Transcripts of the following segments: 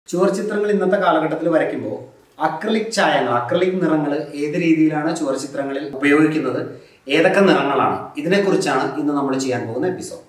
ചുവർ ചിത്രങ്ങൾ ഇന്നത്തെ കാലഘട്ടത്തിൽ വരയ്ക്കുമ്പോൾ അക്രലിക് ചായങ്ങൾ അക്രലിക് നിറങ്ങൾ ഏത് രീതിയിലാണ് ചുവർ ചിത്രങ്ങളിൽ ഉപയോഗിക്കുന്നത് ഏതൊക്കെ നിറങ്ങളാണ് ഇതിനെക്കുറിച്ചാണ് ഇന്ന് നമ്മൾ ചെയ്യാൻ പോകുന്ന എപ്പിസോഡ്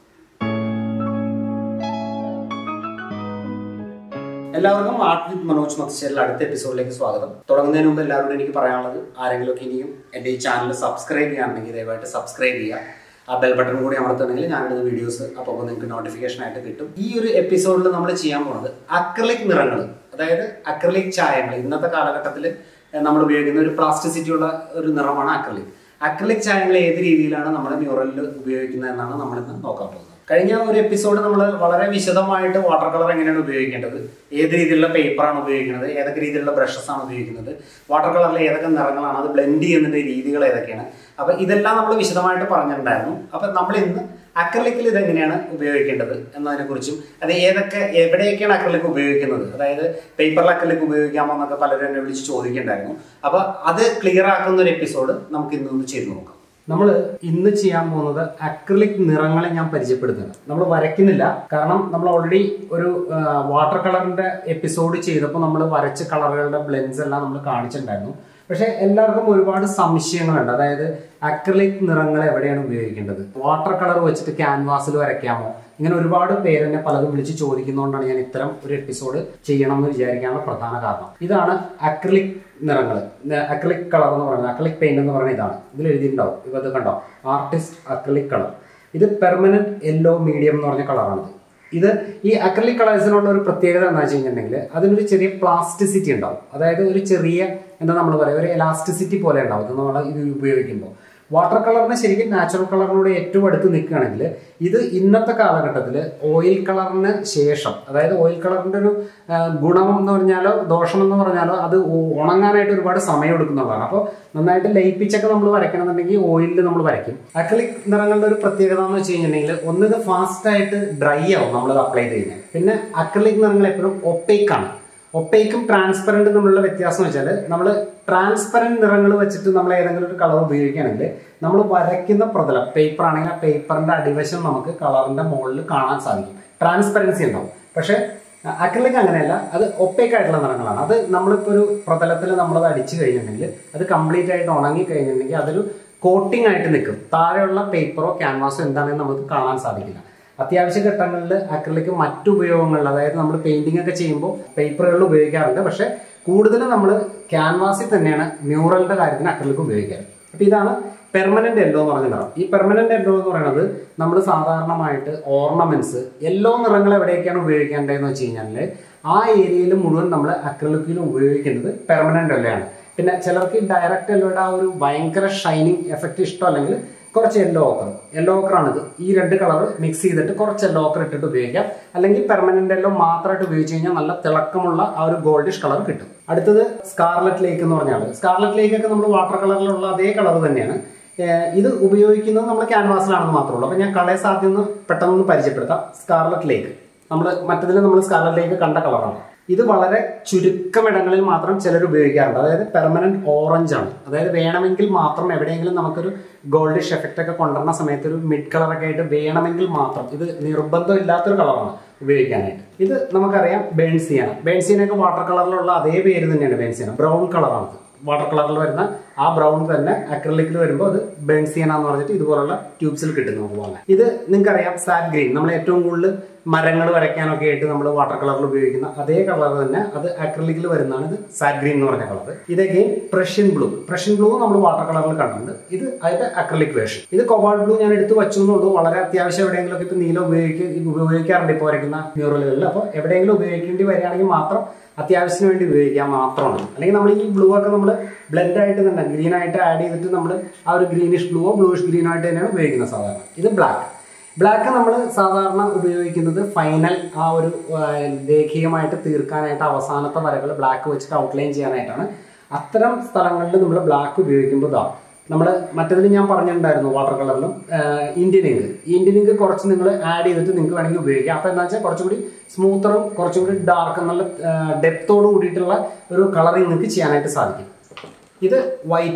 എല്ലാവർക്കും ആർട്ട് വിത്ത് മനോജ് മത്സ്യരിൽ അടുത്ത എപ്പിസോഡിലേക്ക് സ്വാഗതം തുടങ്ങുന്നതിന് മുമ്പ് എല്ലാവരോടും എനിക്ക് പറയാനുള്ളത് ആരെങ്കിലുമൊക്കെ ഇനിയും എൻ്റെ ഈ ചാനൽ സബ്സ്ക്രൈബ് ചെയ്യുകയാണെങ്കിൽ ദയവായിട്ട് സബ്സ്ക്രൈബ് ചെയ്യുക ആ ബെൽ ബട്ടൺ കൂടി അമർത്തുന്നെങ്കിൽ ഞാനിടുന്ന വീഡിയോസ് അപ്പോൾ നിങ്ങൾക്ക് നോട്ടിഫിക്കേഷൻ ആയിട്ട് കിട്ടും ഈ ഒരു എപ്പിസോഡിൽ നമ്മൾ ചെയ്യാൻ പോകുന്നത് അക്രലിക് നിറങ്ങൾ അതായത് അക്രലിക് ചായങ്ങൾ ഇന്നത്തെ കാലഘട്ടത്തിൽ നമ്മൾ ഉപയോഗിക്കുന്ന ഒരു പ്ലാസ്റ്റിസിറ്റി ഉള്ള ഒരു നിറമാണ് അക്രലിക് അക്രലിക് ചായങ്ങൾ ഏത് രീതിയിലാണ് നമ്മൾ മ്യൂറലിൽ ഉപയോഗിക്കുന്നത് എന്നാണ് നമ്മളിന്ന് നോക്കാൻ പോകുന്നത് കഴിഞ്ഞ ഒരു എപ്പിസോഡ് നമ്മൾ വളരെ വിശദമായിട്ട് വാട്ടർ കളർ എങ്ങനെയാണ് ഉപയോഗിക്കേണ്ടത് ഏത് രീതിയിലുള്ള പേപ്പറാണ് ഉപയോഗിക്കുന്നത് ഏതൊക്കെ രീതിയിലുള്ള ബ്രഷസ് ആണ് ഉപയോഗിക്കുന്നത് വാട്ടർ കളറിൽ ഏതൊക്കെ നിറങ്ങളാണ് അത് ബ്ലെൻഡ് ചെയ്യുന്നതിന്റെ രീതികൾ ഏതൊക്കെയാണ് അപ്പൊ ഇതെല്ലാം നമ്മൾ വിശദമായിട്ട് പറഞ്ഞിട്ടുണ്ടായിരുന്നു അപ്പൊ നമ്മൾ ഇന്ന് അക്രലിക്കിൽ ഇതെങ്ങനെയാണ് ഉപയോഗിക്കേണ്ടത് എന്നതിനെ കുറിച്ചും അത് ഏതൊക്കെ എവിടെയൊക്കെയാണ് അക്രലിക് ഉപയോഗിക്കുന്നത് അതായത് പേപ്പറിൽ അക്രലിക് ഉപയോഗിക്കാമോ എന്നൊക്കെ പലരും എന്നെ വിളിച്ച് ചോദിക്കണ്ടായിരുന്നു അപ്പൊ അത് ക്ലിയർ ആക്കുന്ന ഒരു എപ്പിസോഡ് നമുക്ക് ഇന്നൊന്ന് ചെയ്തു നോക്കാം നമ്മൾ ഇന്ന് ചെയ്യാൻ പോകുന്നത് അക്രിലിക് നിറങ്ങളെ ഞാൻ പരിചയപ്പെടുത്തുന്നത് നമ്മൾ വരയ്ക്കുന്നില്ല കാരണം നമ്മൾ ഓൾറെഡി ഒരു വാട്ടർ കളറിന്റെ എപ്പിസോഡ് ചെയ്തപ്പോൾ നമ്മൾ വരച്ച കളറുകളുടെ ബ്ലെൻസ് എല്ലാം നമ്മൾ കാണിച്ചിട്ടുണ്ടായിരുന്നു പക്ഷെ എല്ലാവർക്കും ഒരുപാട് സംശയങ്ങളുണ്ട് അതായത് അക്രിലിക് നിറങ്ങൾ എവിടെയാണ് ഉപയോഗിക്കേണ്ടത് വാട്ടർ കളർ വെച്ചിട്ട് ക്യാൻവാസിൽ വരയ്ക്കാമോ ഇങ്ങനെ ഒരുപാട് പേര് എന്നെ പലതും വിളിച്ച് ചോദിക്കുന്നതുകൊണ്ടാണ് ഞാൻ ഇത്തരം ഒരു എപ്പിസോഡ് ചെയ്യണം എന്ന് വിചാരിക്കാനുള്ള പ്രധാന കാരണം ഇതാണ് അക്രിലിക് നിറങ്ങൾ അക്രിലിക് കളർ എന്ന് പറയുന്നത് അക്രിലിക് പെയിന്റ് എന്ന് പറയുന്നത് ഇതാണ് ഇതിൽ എഴുതിയിട്ടുണ്ടാവും ഇപ്പൊ ഇത് കണ്ടോ ആർട്ടിസ്റ്റ് അക്രിലിക് കളർ ഇത് പെർമനന്റ് യെല്ലോ മീഡിയം എന്ന് പറഞ്ഞ കളറാണിത് ഇത് ഈ അക്രലിക് കളേഴ്സിനുള്ള ഒരു പ്രത്യേകത എന്താ വെച്ച് കഴിഞ്ഞിട്ടുണ്ടെങ്കിൽ അതിനൊരു ചെറിയ പ്ലാസ്റ്റിസിറ്റി ഉണ്ടാവും അതായത് ഒരു ചെറിയ എന്താ നമ്മൾ പറയുക ഒരു എലാസ്റ്റിസിറ്റി പോലെ ഉണ്ടാവും ഇത് നമ്മൾ ഇത് ഉപയോഗിക്കുമ്പോൾ വാട്ടർ കളറിന് ശരിക്കും നാച്ചുറൽ കളറിനോട് ഏറ്റവും അടുത്ത് നിൽക്കുകയാണെങ്കിൽ ഇത് ഇന്നത്തെ കാലഘട്ടത്തിൽ ഓയിൽ കളറിന് ശേഷം അതായത് ഓയിൽ കളറിന്റെ ഒരു ഗുണം എന്ന് പറഞ്ഞാലോ ദോഷം എന്ന് പറഞ്ഞാലോ അത് ഉണങ്ങാനായിട്ട് ഒരുപാട് സമയം എടുക്കുന്നതാണ് അപ്പോൾ നന്നായിട്ട് ലയിപ്പിച്ചൊക്കെ നമ്മൾ വരയ്ക്കണമെന്നുണ്ടെങ്കിൽ ഓയിലിൽ നമ്മൾ വരയ്ക്കും അക്രലിക് നിറങ്ങളുടെ ഒരു പ്രത്യേകത എന്ന് വെച്ച് കഴിഞ്ഞിട്ടുണ്ടെങ്കിൽ ഒന്ന് ഇത് ഫാസ്റ്റ് ആയിട്ട് ഡ്രൈ ആവും നമ്മളത് അപ്ലൈ ചെയ്യുന്നത് പിന്നെ അക്രലിക് നിറങ്ങൾ എപ്പോഴും ഒപ്പേക്ക് ആണ് ഒപ്പേക്കും ട്രാൻസ്പെറൻറ്റും തമ്മിലുള്ള വ്യത്യാസം വെച്ചാൽ നമ്മൾ ട്രാൻസ്പെറൻറ്റ് നിറങ്ങൾ വെച്ചിട്ട് നമ്മൾ ഏതെങ്കിലും ഒരു കളർ ഉപയോഗിക്കുകയാണെങ്കിൽ നമ്മൾ വരയ്ക്കുന്ന പ്രതലം പേപ്പർ ആണെങ്കിൽ ആ പേപ്പറിന്റെ അടിവശം നമുക്ക് കളറിന്റെ മുകളിൽ കാണാൻ സാധിക്കും ട്രാൻസ്പെറൻസി ഉണ്ടാവും പക്ഷേ അക്രലിക് അങ്ങനെയല്ല അത് ഒപ്പേക്ക് ആയിട്ടുള്ള നിറങ്ങളാണ് അത് നമ്മളിപ്പോൾ ഒരു പ്രതലത്തിൽ നമ്മളത് അടിച്ചു കഴിഞ്ഞിട്ടുണ്ടെങ്കിൽ അത് കംപ്ലീറ്റ് ആയിട്ട് ഉണങ്ങി കഴിഞ്ഞിട്ടുണ്ടെങ്കിൽ അതൊരു കോട്ടിംഗ് ആയിട്ട് നിൽക്കും താഴെയുള്ള പേപ്പറോ ക്യാൻവാസോ എന്താണെന്ന് നമുക്ക് കാണാൻ സാധിക്കില്ല അത്യാവശ്യ ഘട്ടങ്ങളിൽ അക്രലിക്ക് മറ്റു ഉപയോഗങ്ങളിൽ അതായത് നമ്മൾ പെയിന്റിംഗ് ഒക്കെ ചെയ്യുമ്പോൾ പേപ്പറുകളിൽ ഉപയോഗിക്കാറുണ്ട് പക്ഷെ കൂടുതലും നമ്മൾ ക്യാൻവാസിൽ തന്നെയാണ് മ്യൂറലിന്റെ കാര്യത്തിന് അക്രലിക്ക് ഉപയോഗിക്കാറ് അപ്പൊ ഇതാണ് പെർമനന്റ് യെല്ലോ എന്ന് പറഞ്ഞ നിറം ഈ പെർമനന്റ് യെല്ലോ എന്ന് പറയുന്നത് നമ്മൾ സാധാരണമായിട്ട് ഓർണമെന്റ്സ് യെല്ലോ നിറങ്ങൾ എവിടെയൊക്കെയാണ് ഉപയോഗിക്കേണ്ടതെന്ന് വെച്ച് കഴിഞ്ഞാൽ ആ ഏരിയയിൽ മുഴുവൻ നമ്മൾ അക്രലിക്കിൽ ഉപയോഗിക്കുന്നത് പെർമനന്റ് യെല്ലോയാണ് പിന്നെ ചിലർക്ക് ഡയറക്റ്റ് യെല്ലോയുടെ ആ ഒരു ഭയങ്കര ഷൈനിങ് എഫക്റ്റ് ഇഷ്ടമല്ലെങ്കിൽ കുറച്ച് യെല്ലോ ഓക്കർ യെല്ലോ ഓക്കറാണിത് ഈ രണ്ട് കളർ മിക്സ് ചെയ്തിട്ട് കുറച്ച് യെല്ലോ ഓക്കർ ഇട്ടിട്ട് ഉപയോഗിക്കാം അല്ലെങ്കിൽ പെർമനന്റ് യെല്ലോ മാത്രമായിട്ട് ഉപയോഗിച്ച് കഴിഞ്ഞാൽ നല്ല തിളക്കമുള്ള ആ ഒരു ഗോൾഡിഷ് കളർ കിട്ടും അടുത്തത് സ്കാർലറ്റ് ലേക്ക് എന്ന് പറഞ്ഞാൽ സ്കാർലറ്റ് ലേക്ക് ഒക്കെ നമ്മൾ വാട്ടർ കളറിലുള്ള അതേ കളർ തന്നെയാണ് ഇത് ഉപയോഗിക്കുന്നത് നമ്മൾ ക്യാൻവാസിലാണെന്ന് മാത്രമേ ഉള്ളൂ അപ്പോൾ ഞാൻ കളേഴ്സ് ആദ്യം ഒന്ന് പെട്ടെന്ന് പരിചയപ്പെടുത്താം സ്കാർലറ്റ് ലേക്ക് നമ്മൾ മറ്റതിൽ നമ്മൾ സ്കാർലറ്റ് ലേക്ക് കണ്ട കളറാണ് ഇത് വളരെ ചുരുക്കം ഇടങ്ങളിൽ മാത്രം ചിലർ ഉപയോഗിക്കാറുണ്ട് അതായത് പെർമനന്റ് ഓറഞ്ച് ആണ് അതായത് വേണമെങ്കിൽ മാത്രം എവിടെയെങ്കിലും നമുക്കൊരു ഗോൾഡിഷ് എഫക്റ്റ് ഒക്കെ കൊണ്ടുവരുന്ന സമയത്ത് ഒരു മിഡ് കളറൊക്കെ ആയിട്ട് വേണമെങ്കിൽ മാത്രം ഇത് നിർബന്ധം ഇല്ലാത്തൊരു കളറാണ് ഉപയോഗിക്കാനായിട്ട് ഇത് നമുക്കറിയാം ബേൺസീന ബേൺസീനൊക്കെ വാട്ടർ കളറിലുള്ള അതേ പേര് തന്നെയാണ് ബേൺസീന ബ്രൗൺ കളറാണ് വാട്ടർ കളറിൽ വരുന്ന ആ ബ്രൗൺ തന്നെ അക്രലിക്കിൽ വരുമ്പോൾ അത് ബേൺസിയന എന്ന് പറഞ്ഞിട്ട് ഇതുപോലുള്ള ട്യൂബ്സിൽ കിട്ടും നമുക്ക് വാങ്ങാൻ ഇത് നിങ്ങൾക്കറിയാം സാറ്റ് ഗ്രീൻ നമ്മൾ ഏറ്റവും കൂടുതൽ മരങ്ങൾ വരയ്ക്കാനൊക്കെ ആയിട്ട് നമ്മൾ വാട്ടർ കളറിൽ ഉപയോഗിക്കുന്ന അതേ കളർ തന്നെ അത് അക്രലിക്കിൽ വരുന്നതാണ് ഇത് സാറ്റ് ഗ്രീൻ എന്ന് പറഞ്ഞ കളർ ഇത് again Prussian blue Prussian blue നമ്മൾ വാട്ടർ കളറിൽ കണ്ടിട്ടുണ്ട് ഇത് അതിന്റെ അക്രലിക് വേർഷൻ ഇത് കൊബാൾട്ട് ബ്ലൂ ഞാൻ എടുത്ത് വെച്ചെന്നുള്ളൂ വളരെ അത്യാവശ്യം എവിടെയെങ്കിലും ഇപ്പൊ നീല ഉപയോഗിക്കുക ഉപയോഗിക്കാറുണ്ട് ഇപ്പോൾ വരയ്ക്കുന്ന മ്യൂറലുകളിൽ അപ്പോൾ എവിടെയെങ്കിലും ഉപയോഗിക്കേണ്ടി വരികയാണെങ്കിൽ മാത്രം അത്യാവശ്യത്തിന് വേണ്ടി ഉപയോഗിക്കാൻ മാത്രമാണ് അല്ലെങ്കിൽ നമ്മൾ ഈ ബ്ലൂ ഒക്കെ നമ്മൾ ബ്ലെൻഡ് ആയിട്ട് തന്നെ ഗ്രീൻ ആയിട്ട് ആഡ് ചെയ്തിട്ട് നമ്മൾ ആ ഒരു ഗ്രീനിഷ് ബ്ലൂവോ ബ്ലൂയിഷ് ഗ്രീനോ ആയിട്ട് തന്നെയാണ് ഉപയോഗിക്കുന്നത് സാധാരണ ഇത് ബ്ലാക്ക് ബ്ലാക്ക് നമ്മൾ സാധാരണ ഉപയോഗിക്കുന്നത് ഫൈനൽ ആ ഒരു രേഖീയമായിട്ട് തീർക്കാനായിട്ട് അവസാനത്തെ വരകൾ ബ്ലാക്ക് വെച്ചിട്ട് ഔട്ട്ലൈൻ ചെയ്യാനായിട്ടാണ് അത്തരം സ്ഥലങ്ങളിൽ നമ്മൾ ബ്ലാക്ക് ഉപയോഗിക്കുമ്പോൾ ഇതാ നമ്മൾ മറ്റതിൽ ഞാൻ പറഞ്ഞിട്ടുണ്ടായിരുന്നു വാട്ടർ കളറിലും ഇന്ത്യൻ ഇങ്ക് ഇന്ത്യൻ ഇങ്ക് കുറച്ച് നിങ്ങൾ ആഡ് ചെയ്തിട്ട് നിങ്ങൾക്ക് വേണമെങ്കിൽ ഉപയോഗിക്കാം അപ്പോൾ എന്താ വെച്ചാൽ കുറച്ചും കൂടി സ്മൂത്തറും കുറച്ചും കൂടി ഡാർക്ക് എന്നുള്ള ഡെപ്തോട് കൂടിയിട്ടുള്ള ഒരു കളറിങ് നിങ്ങൾക്ക് ചെയ്യാനായിട്ട് സാധിക്കും ഇത് വൈറ്റ് ആണ്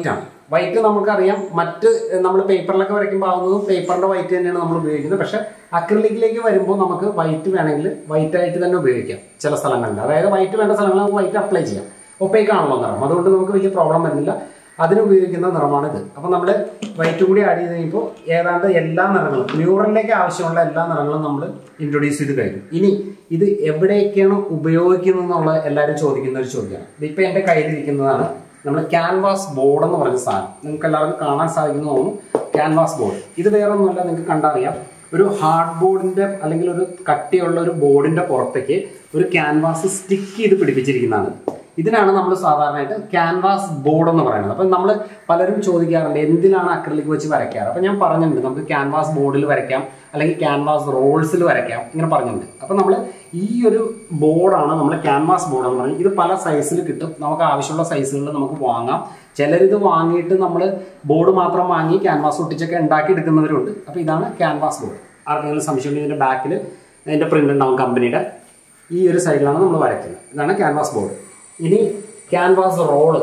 വൈറ്റ് നമുക്കറിയാം മറ്റ് നമ്മൾ പേപ്പറിലൊക്കെ വരയ്ക്കുമ്പോൾ ആവുന്നതും പേപ്പറിന്റെ വൈറ്റ് തന്നെയാണ് നമ്മൾ ഉപയോഗിക്കുന്നത് പക്ഷെ അക്രലിക്കിലേക്ക് വരുമ്പോൾ നമുക്ക് വൈറ്റ് വേണമെങ്കിൽ വൈറ്റ് ആയിട്ട് തന്നെ ഉപയോഗിക്കാം ചില സ്ഥലങ്ങളിൽ അതായത് വൈറ്റ് വേണ്ട സ്ഥലങ്ങളിൽ നമുക്ക് വൈറ്റ് അപ്ലൈ ചെയ്യാം ഒപ്പേക്ക് ആണല്ലോ നിറം അതുകൊണ്ട് നമുക്ക് വലിയ പ്രോബ്ലം വരുന്നില്ല അതിന് ഉപയോഗിക്കുന്ന നിറമാണ് ഇത് അപ്പോൾ നമ്മൾ വൈറ്റ് കൂടി ആഡ് ചെയ്ത് കഴിയുമ്പോൾ ഏതാണ്ട് എല്ലാ നിറങ്ങളും മ്യൂറലിലേക്ക് ആവശ്യമുള്ള എല്ലാ നിറങ്ങളും നമ്മൾ ഇൻട്രൊഡ്യൂസ് ചെയ്ത് കഴിഞ്ഞു ഇനി ഇത് എവിടെയൊക്കെയാണ് ഉപയോഗിക്കുന്നത് എന്നുള്ള എല്ലാവരും ചോദിക്കുന്ന ഒരു ചോദ്യമാണ് ഇതിപ്പോൾ എൻ്റെ കയ്യിലിരിക്കുന്നതാണ് നമ്മൾ ക്യാൻവാസ് ബോർഡ് എന്ന് പറഞ്ഞ സാധനം നിങ്ങൾക്ക് എല്ലാവർക്കും കാണാൻ സാധിക്കുന്ന തോന്നുന്നു ക്യാൻവാസ് ബോർഡ് ഇത് വേറെ ഒന്നുമല്ല നിങ്ങൾക്ക് കണ്ടറിയാം ഒരു ഹാർഡ് ബോർഡിന്റെ അല്ലെങ്കിൽ ഒരു കട്ടിയുള്ള ഒരു ബോർഡിന്റെ പുറത്തേക്ക് ഒരു ക്യാൻവാസ് സ്റ്റിക്ക് ചെയ്ത് പിടിപ്പിച്ചിരിക്കുന്നതാണ് ഇതിനാണ് നമ്മൾ സാധാരണയായിട്ട് ക്യാൻവാസ് ബോർഡ് എന്ന് പറയുന്നത് അപ്പം നമ്മൾ പലരും ചോദിക്കാറുണ്ട് എന്തിനാണ് അക്രലിക് വെച്ച് വരയ്ക്കാറ് അപ്പം ഞാൻ പറഞ്ഞിട്ടുണ്ട് നമുക്ക് ക്യാൻവാസ് ബോർഡിൽ വരയ്ക്കാം അല്ലെങ്കിൽ ക്യാൻവാസ് റോൾസിൽ വരയ്ക്കാം ഇങ്ങനെ പറഞ്ഞിട്ടുണ്ട് അപ്പം നമ്മൾ ഈ ഒരു ബോർഡാണ് നമ്മൾ ക്യാൻവാസ് ബോർഡ് എന്ന് പറയുന്നത് ഇത് പല സൈസിൽ കിട്ടും നമുക്ക് ആവശ്യമുള്ള സൈസുകളിൽ നമുക്ക് വാങ്ങാം ചിലരിത് വാങ്ങിയിട്ട് നമ്മൾ ബോർഡ് മാത്രം വാങ്ങി ക്യാൻവാസ് ഒട്ടിച്ചൊക്കെ ഉണ്ടാക്കി എടുക്കുന്നവരുണ്ട് അപ്പോൾ ഇതാണ് ക്യാൻവാസ് ബോർഡ് ആർക്കെങ്കിലും സംശയം ഇതിൻ്റെ ബാക്കിൽ അതിൻ്റെ പ്രിൻ്റ് ഉണ്ടാവും കമ്പനിയുടെ ഈ ഒരു സൈഡിലാണ് നമ്മൾ വരയ്ക്കുന്നത് ഇതാണ് ക്യാൻവാസ് ബോർഡ് ഇനി ക്യാൻവാസ് റോള്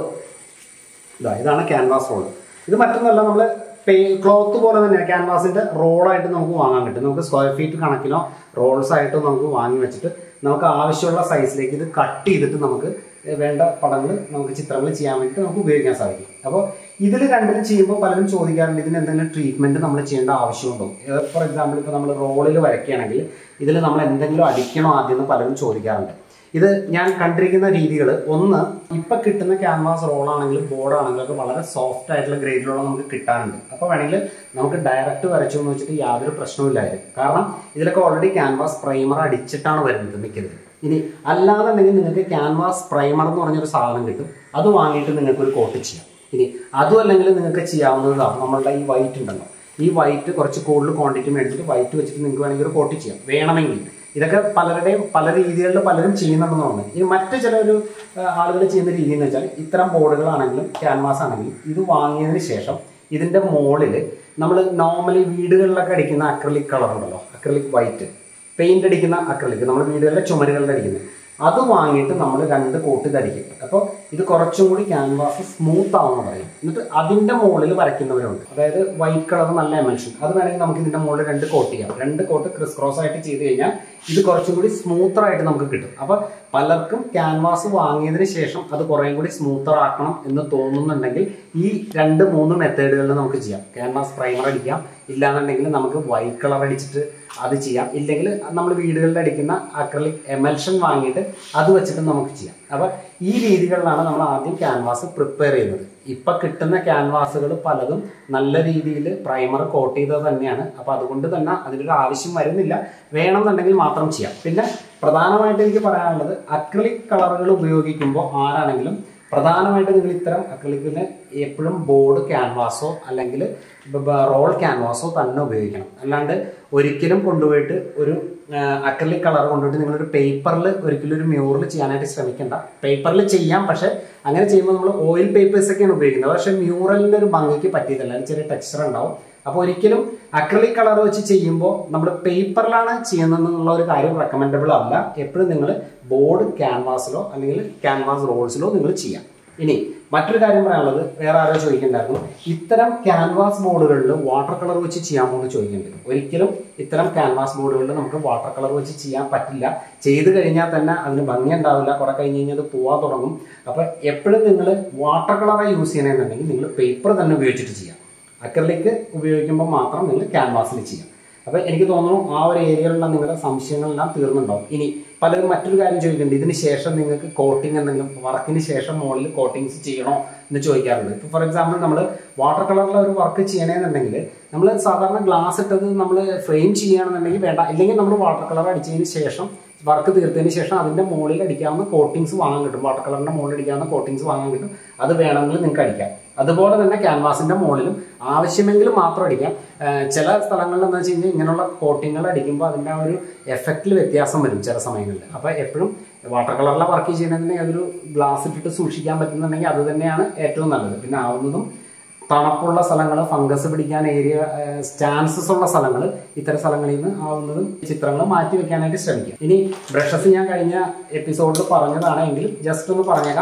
ഇതാ ഇതാണ് ക്യാൻവാസ് റോള് ഇത് മറ്റൊന്നല്ല നമ്മൾ പേ ക്ലോത്ത് പോലെ തന്നെയാണ് ക്യാൻവാസിന്റെ റോളായിട്ട് നമുക്ക് വാങ്ങാൻ കിട്ടും നമുക്ക് സ്ക്വയർ ഫീറ്റ് കണക്കിനോ റോൾസ് ആയിട്ടോ നമുക്ക് വാങ്ങി വെച്ചിട്ട് നമുക്ക് ആവശ്യമുള്ള സൈസിലേക്ക് ഇത് കട്ട് ചെയ്തിട്ട് നമുക്ക് വേണ്ട പടങ്ങൾ നമുക്ക് ചിത്രങ്ങൾ ചെയ്യാൻ വേണ്ടിയിട്ട് നമുക്ക് ഉപയോഗിക്കാൻ സാധിക്കും അപ്പോൾ ഇതിൽ രണ്ടിലും ചെയ്യുമ്പോൾ പലരും ചോദിക്കാറുണ്ട് ഇതിന് എന്തെങ്കിലും ട്രീറ്റ്മെന്റ് നമ്മൾ ചെയ്യേണ്ട ആവശ്യമുണ്ടോ ഫോർ എക്സാമ്പിൾ ഇപ്പോൾ നമ്മൾ റോളിൽ വരയ്ക്കുകയാണെങ്കിൽ ഇതിൽ നമ്മൾ എന്തെങ്കിലും അടിക്കണോ ആദ്യം എന്ന് പലരും ചോദിക്കാറുണ്ട് ഇത് ഞാൻ കണ്ടിരിക്കുന്ന രീതികൾ ഒന്ന് ഇപ്പൊ കിട്ടുന്ന ക്യാൻവാസ് റോളാണെങ്കിലും ബോർഡ് ആണെങ്കിലും ഒക്കെ വളരെ സോഫ്റ്റ് ആയിട്ടുള്ള ഗ്രേഡിലുള്ള നമുക്ക് കിട്ടാനുണ്ട് അപ്പോൾ വേണമെങ്കിൽ നമുക്ക് ഡയറക്റ്റ് വരച്ചു എന്ന് വെച്ചിട്ട് യാതൊരു പ്രശ്നവുമില്ലായിരുന്നു കാരണം ഇതിലൊക്കെ ഓൾറെഡി ക്യാൻവാസ് പ്രൈമർ അടിച്ചിട്ടാണ് വരുന്നത് മിക്കത് ഇനി അല്ലാന്നുണ്ടെങ്കിൽ നിങ്ങൾക്ക് ക്യാൻവാസ് പ്രൈമർ എന്ന് പറഞ്ഞൊരു സാധനം കിട്ടും അത് വാങ്ങിയിട്ട് നിങ്ങൾക്ക് ഒരു കോട്ട് ചെയ്യാം ഇനി അതും അല്ലെങ്കിൽ നിങ്ങൾക്ക് ചെയ്യാവുന്നതാണ് നമ്മളുടെ ഈ വൈറ്റ് ഉണ്ടല്ലോ ഈ വൈറ്റ് കുറച്ച് കൂടുതൽ ക്വാണ്ടിറ്റി മേടിച്ചിട്ട് വൈറ്റ് വെച്ചിട്ട് നിങ്ങൾക്ക് വേണമെങ്കിൽ ഒരു കോട്ട് ചെയ്യാം വേണമെങ്കിൽ ഇതൊക്കെ പലരുടെയും പല രീതികളിൽ പലരും ചെയ്യുന്നുണ്ടെന്ന് പറഞ്ഞു ഇനി മറ്റു ചില ഒരു ആളുകൾ ചെയ്യുന്ന രീതി എന്ന് വെച്ചാൽ ഇത്തരം ബോർഡുകളാണെങ്കിലും ക്യാൻവാസ് ആണെങ്കിലും ഇത് വാങ്ങിയതിന് ശേഷം ഇതിന്റെ മുകളിൽ നമ്മൾ നോർമലി വീടുകളിലൊക്കെ അടിക്കുന്ന അക്രലിക് കളർ ഉണ്ടല്ലോ അക്രലിക് വൈറ്റ് പെയിന്റ് അടിക്കുന്ന അക്രലിക് നമ്മൾ വീടുകളിലെ ചുമരുകളിൽ അടിക്കുന്നത് അത് വാങ്ങിയിട്ട് നമ്മൾ രണ്ട് കോട്ട് ഇതടിക്കും അപ്പോൾ ഇത് കുറച്ചും കൂടി ക്യാൻവാസ് സ്മൂത്ത് ആവുമെന്ന് പറയും എന്നിട്ട് അതിന്റെ മുകളിൽ വരയ്ക്കുന്നവരുണ്ട് അതായത് വൈറ്റ് കളർ നല്ല എമൽഷൻ അത് വേണമെങ്കിൽ നമുക്ക് ഇതിന്റെ മുകളിൽ രണ്ട് കോട്ട് ചെയ്യാം രണ്ട് കോട്ട് ക്രിസ് ക്രോസ് ആയിട്ട് ചെയ്ത് കഴിഞ്ഞാൽ ഇത് കുറച്ചും കൂടി സ്മൂത്തർ ആയിട്ട് നമുക്ക് കിട്ടും അപ്പൊ പലർക്കും ക്യാൻവാസ് വാങ്ങിയതിന് ശേഷം അത് കുറേം കൂടി സ്മൂത്തർ ആക്കണം എന്ന് തോന്നുന്നുണ്ടെങ്കിൽ ഈ രണ്ട് മൂന്ന് മെത്തേഡുകളിൽ നമുക്ക് ചെയ്യാം ക്യാൻവാസ് പ്രൈമർ അടിക്കാം ഇല്ലാന്നുണ്ടെങ്കിൽ നമുക്ക് വൈറ്റ് കളർ അടിച്ചിട്ട് അത് ചെയ്യാം ഇല്ലെങ്കിൽ നമ്മൾ വീടുകളിൽ അടിക്കുന്ന അക്രലിക് എമൽഷൻ വാങ്ങിയിട്ട് അത് വെച്ചിട്ട് നമുക്ക് ചെയ്യാം അപ്പൊ ഈ രീതികളിലാണ് നമ്മൾ ആദ്യം ക്യാൻവാസ് പ്രിപ്പയർ ചെയ്യുന്നത് ഇപ്പൊ കിട്ടുന്ന ക്യാൻവാസുകൾ പലതും നല്ല രീതിയിൽ പ്രൈമർ കോട്ട് ചെയ്തത് തന്നെയാണ് അപ്പൊ അതുകൊണ്ട് തന്നെ അതിനൊരു ആവശ്യം വരുന്നില്ല വേണമെന്നുണ്ടെങ്കിൽ മാത്രം ചെയ്യാം പിന്നെ പ്രധാനമായിട്ട് എനിക്ക് പറയാനുള്ളത് അക്രലിക് കളറുകൾ ഉപയോഗിക്കുമ്പോൾ ആരാണെങ്കിലും പ്രധാനമായിട്ട് നിങ്ങൾ ഇത്തരം അക്രലിക്കിന് എപ്പോഴും ബോർഡ് ക്യാൻവാസോ അല്ലെങ്കിൽ റോൾ ക്യാൻവാസോ തന്നെ ഉപയോഗിക്കണം അല്ലാണ്ട് ഒരിക്കലും കൊണ്ടുപോയിട്ട് ഒരു അക്രലിക് കളർ കൊണ്ടുപോയിട്ട് നിങ്ങളൊരു പേപ്പറിൽ ഒരിക്കലും ഒരു മ്യൂറിൽ ചെയ്യാനായിട്ട് ശ്രമിക്കേണ്ട പേപ്പറിൽ ചെയ്യാം പക്ഷെ അങ്ങനെ ചെയ്യുമ്പോൾ നമ്മൾ ഓയിൽ പേപ്പേഴ്സ് ഒക്കെയാണ് ഉപയോഗിക്കുന്നത് പക്ഷെ മ്യൂറലിന്റെ ഒരു ഭംഗിക്ക് പറ്റിയതല്ല അതിന് ചെറിയ ടെക്സ്ചർ ഉണ്ടാവും അപ്പോൾ ഒരിക്കലും അക്രലിക് കളർ വെച്ച് ചെയ്യുമ്പോൾ നമ്മൾ പേപ്പറിലാണ് ചെയ്യുന്നതെന്നുള്ള ഒരു കാര്യം റെക്കമെൻഡബിൾ അല്ല എപ്പോഴും നിങ്ങൾ ബോർഡ് ക്യാൻവാസിലോ അല്ലെങ്കിൽ ക്യാൻവാസ് റോൾസിലോ നിങ്ങൾ ചെയ്യാം ഇനി മറ്റൊരു കാര്യം പറയാനുള്ളത് വേറെ ആരോ ചോദിക്കണ്ടായിരുന്നു ഇത്തരം ക്യാൻവാസ് ബോർഡുകളിൽ വാട്ടർ കളർ വെച്ച് ചെയ്യാമോ എന്ന് ചോദിക്കുന്നുണ്ട് ഒരിക്കലും ഇത്തരം ക്യാൻവാസ് ബോർഡുകളിൽ നമുക്ക് വാട്ടർ കളർ വെച്ച് ചെയ്യാൻ പറ്റില്ല ചെയ്ത് കഴിഞ്ഞാൽ തന്നെ അതിന് ഭംഗി ഉണ്ടാവില്ല കുറെ കഴിഞ്ഞ് കഴിഞ്ഞാൽ അത് പോവാൻ തുടങ്ങും അപ്പൊ എപ്പോഴും നിങ്ങൾ വാട്ടർ കളറായി യൂസ് ചെയ്യണമെന്നുണ്ടെങ്കിൽ നിങ്ങൾ പേപ്പർ തന്നെ ഉപയോഗിച്ചിട്ട് ചെയ്യാം അക്രലിക്ക് ഉപയോഗിക്കുമ്പോൾ മാത്രം നിങ്ങൾ ക്യാൻവാസിൽ ചെയ്യാം അപ്പൊ എനിക്ക് തോന്നുന്നു ആ ഒരു ഏരിയയിലുള്ള നിങ്ങളുടെ സംശയങ്ങളെല്ലാം തീർന്നുണ്ടാവും ഇനി പലരും മറ്റൊരു കാര്യം ചോദിക്കുന്നുണ്ട് ഇതിന് ശേഷം നിങ്ങൾക്ക് കോട്ടിങ് എന്തെങ്കിലും വർക്കിന് ശേഷം മുകളിൽ കോട്ടിങ്സ് ചെയ്യണോ എന്ന് ചോദിക്കാറുണ്ട് ഇപ്പൊ ഫോർ എക്സാമ്പിൾ നമ്മൾ വാട്ടർ കളറിലെ ഒരു വർക്ക് ചെയ്യണമെന്നുണ്ടെങ്കിൽ നമ്മൾ സാധാരണ ഗ്ലാസ് ഇട്ടത് നമ്മൾ ഫ്രെയിം ചെയ്യുകയാണെന്നുണ്ടെങ്കിൽ വേണ്ട ഇല്ലെങ്കിൽ നമ്മൾ വാട്ടർ കളർ അടിച്ചതിന് ശേഷം വർക്ക് തീർത്തതിന് ശേഷം അതിന്റെ മുകളിൽ അടിക്കാവുന്ന കോട്ടിങ്സ് വാങ്ങാൻ കിട്ടും വാട്ടർ കളറിന്റെ മുകളിൽ അടിക്കാവുന്ന കോട്ടിങ്സ് വാങ്ങാൻ കിട്ടും അത് വേണമെങ്കിൽ നിങ്ങൾക്ക് അടിക്കാം അതുപോലെ തന്നെ ക്യാൻവാസിന്റെ മുകളിലും ആവശ്യമെങ്കിൽ മാത്രം അടിക്കാം ചില സ്ഥലങ്ങളിൽ എന്താ വെച്ച് കഴിഞ്ഞാൽ ഇങ്ങനെയുള്ള കോട്ടിങ്ങൾ അടിക്കുമ്പോൾ അതിന്റെ ആ ഒരു എഫക്റ്റിൽ വ്യത്യാസം വരും ചില സമയങ്ങളിൽ അപ്പൊ എപ്പോഴും വാട്ടർ കളറിലെ വർക്ക് ചെയ്യണമെന്നുണ്ടെങ്കിൽ അതൊരു ഗ്ലാസ് ഇട്ടിട്ട് സൂക്ഷിക്കാൻ പറ്റുന്നുണ്ടെങ്കിൽ അത് തന്നെയാണ് ഏറ്റവും നല്ലത് പിന്നെ ആവുന്നതും തണുപ്പുള്ള സ്ഥലങ്ങൾ ഫംഗസ് പിടിക്കാൻ ഏരിയ ചാൻസസ് ഉള്ള സ്ഥലങ്ങൾ ഇത്തരം സ്ഥലങ്ങളിൽ നിന്ന് ആവുന്നതും ചിത്രങ്ങൾ മാറ്റി വെക്കാനായിട്ട് ശ്രമിക്കും ഇനി ബ്രഷസ് ഞാൻ കഴിഞ്ഞ എപ്പിസോഡിൽ പറഞ്ഞതാണ് എങ്കിലും ജസ്റ്റ് ഒന്ന് പറഞ്ഞേക്കാം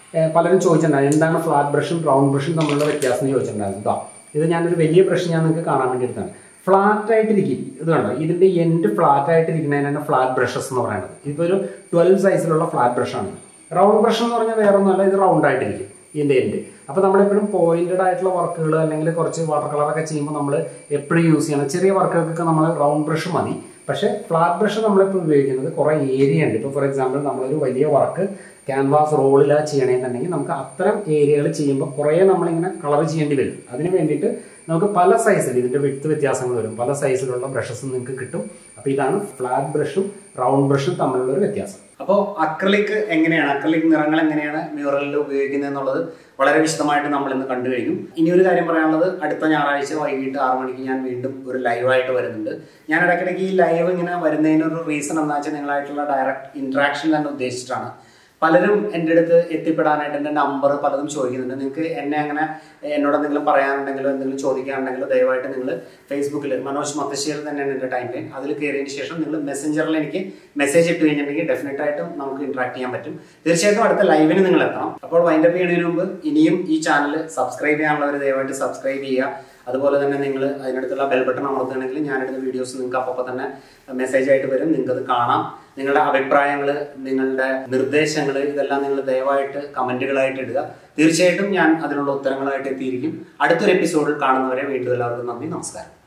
ഏഹ് പലരും ചോദിച്ചിട്ടുണ്ടായിരുന്നു എന്താണ് ഫ്ലാറ്റ് ബ്രഷും റൗണ്ട് ബ്രഷും തമ്മിലുള്ള വ്യത്യാസം എന്ന് ചോദിച്ചിട്ടുണ്ടായിരുന്നു കേട്ടോ ഇത് ഞാനൊരു വലിയ ബ്രഷ് ഞാൻ നിങ്ങൾക്ക് കാണാൻ വേണ്ടി എടുത്താണ് ഫ്ലാറ്റ് ആയിട്ടിരിക്കും ഇത് കണ്ടോ ഇതിന്റെ എൻഡ് ഫ്ലാറ്റ് ആയിട്ടിരിക്കുന്നതിനാണ് ഫ്ലാറ്റ് ബ്രഷസ് എന്ന് പറയുന്നത് ഇതൊരു ട്വൽവ് സൈസിലുള്ള ഫ്ലാറ്റ് ബ്രഷാണ് റൗണ്ട് ബ്രഷ് എന്ന് പറഞ്ഞാൽ വേറെ ഒന്നുമല്ല ഇത് റൗണ്ട് ആയിട്ടിരിക്കും ഇതിന്റെ എൻഡ് അപ്പോൾ നമ്മളെപ്പോഴും പോയിന്റഡ് ആയിട്ടുള്ള വർക്കുകൾ അല്ലെങ്കിൽ കുറച്ച് വാട്ടർ കളറൊക്കെ ചെയ്യുമ്പോൾ നമ്മൾ എപ്പോഴും യൂസ് ചെയ്യണം ചെറിയ വർക്കുകൾക്കൊക്കെ നമ്മൾ റൗണ്ട് ബ്രഷ് മതി പക്ഷേ ഫ്ലാറ്റ് ബ്രഷ് നമ്മളിപ്പോൾ ഉപയോഗിക്കുന്നത് കുറേ ഏരിയ ഉണ്ട് ഇപ്പോൾ ഫോർ എക്സാമ്പിൾ നമ്മളൊരു വലിയ വർക്ക് ക്യാൻവാസ് റോളിലാണ് ചെയ്യണമെന്നുണ്ടെങ്കിൽ നമുക്ക് അത്തരം ഏരിയകൾ ചെയ്യുമ്പോൾ കുറേ നമ്മളിങ്ങനെ കളർ ചെയ്യേണ്ടി വരും അതിന് വേണ്ടിയിട്ട് നമുക്ക് പല സൈസിൽ ഇതിൻ്റെ വിട്ട് വ്യത്യാസങ്ങൾ വരും പല സൈസിലുള്ള ബ്രഷസ് നിങ്ങൾക്ക് കിട്ടും അപ്പോൾ ഇതാണ് ഫ്ലാറ്റ് ബ്രഷും റൗണ്ട് ബ്രഷും തമ്മിലുള്ള ഒരു വ്യത്യാസം അപ്പോൾ അക്രലിക് എങ്ങനെയാണ് അക്രലിക് നിറങ്ങൾ എങ്ങനെയാണ് മ്യൂറലിൽ ഉപയോഗിക്കുന്നത് എന്നുള്ളത് വളരെ വിശദമായിട്ട് നമ്മൾ ഇന്ന് കണ്ടു കഴിഞ്ഞു ഇനി ഒരു കാര്യം പറയാനുള്ളത് അടുത്ത ഞായറാഴ്ച വൈകിട്ട് ആറ് മണിക്ക് ഞാൻ വീണ്ടും ഒരു ലൈവായിട്ട് വരുന്നുണ്ട് ഞാൻ ഇടയ്ക്കിടയ്ക്ക് ഈ ലൈവ് ഇങ്ങനെ വരുന്നതിനൊരു റീസൺ എന്താ വെച്ചാൽ നിങ്ങളായിട്ടുള്ള ഡയറക്റ്റ് ഇൻട്രാക്ഷൻ തന്നെ ഉദ്ദേശിച്ചിട്ടാണ് പലരും എൻ്റെ അടുത്ത് എത്തിപ്പെടാനായിട്ട് എൻ്റെ നമ്പർ പലതും ചോദിക്കുന്നുണ്ട് നിങ്ങൾക്ക് എന്നെ അങ്ങനെ എന്നോട് എന്തെങ്കിലും പറയാനുണ്ടെങ്കിലോ എന്തെങ്കിലും ചോദിക്കാനുണ്ടെങ്കിലോ ദയവായിട്ട് നിങ്ങൾ ഫേസ്ബുക്കിൽ മനോജ് മത്തശ്ശേരി തന്നെയാണ് എൻ്റെ ടൈം ലൈൻ അതിൽ കയറിയതിന് ശേഷം നിങ്ങൾ മെസ്സഞ്ചറിൽ എനിക്ക് മെസ്സേജ് ഇട്ട് കഴിഞ്ഞിട്ടുണ്ടെങ്കിൽ ഡെഫിനറ്റ് ആയിട്ടും നമുക്ക് ഇന്ററാക്ട് ചെയ്യാൻ പറ്റും തീർച്ചയായിട്ടും അടുത്ത ലൈവിന് നിങ്ങൾ എത്തണം അപ്പോൾ വൈൻഡപ്പ് ചെയ്യുന്നതിന് മുമ്പ് ഇനിയും ഈ ചാനൽ സബ്സ്ക്രൈബ് ചെയ്യാനുള്ളവർ ദയവായിട്ട് സബ്സ്ക്രൈബ് ചെയ്യുക അതുപോലെ തന്നെ നിങ്ങൾ അതിനടുത്തുള്ള ബെൽ ബട്ടൺ അമർത്തുകയാണെങ്കിൽ ഞാനെടുത്ത വീഡിയോസ് നിങ്ങൾക്ക് അപ്പോൾ തന്നെ മെസ്സേജ് ആയിട്ട് വരും നിങ്ങൾക്ക് അത് കാണാം നിങ്ങളുടെ അഭിപ്രായങ്ങൾ നിങ്ങളുടെ നിർദ്ദേശങ്ങൾ ഇതെല്ലാം നിങ്ങൾ ദയവായിട്ട് കമൻറ്റുകളായിട്ട് ഇടുക തീർച്ചയായിട്ടും ഞാൻ അതിനുള്ള ഉത്തരങ്ങളായിട്ട് എത്തിയിരിക്കും അടുത്തൊരു എപ്പിസോഡിൽ കാണുന്നവരെ വീണ്ടും എല്ലാവർക്കും നന്ദി നമസ്കാരം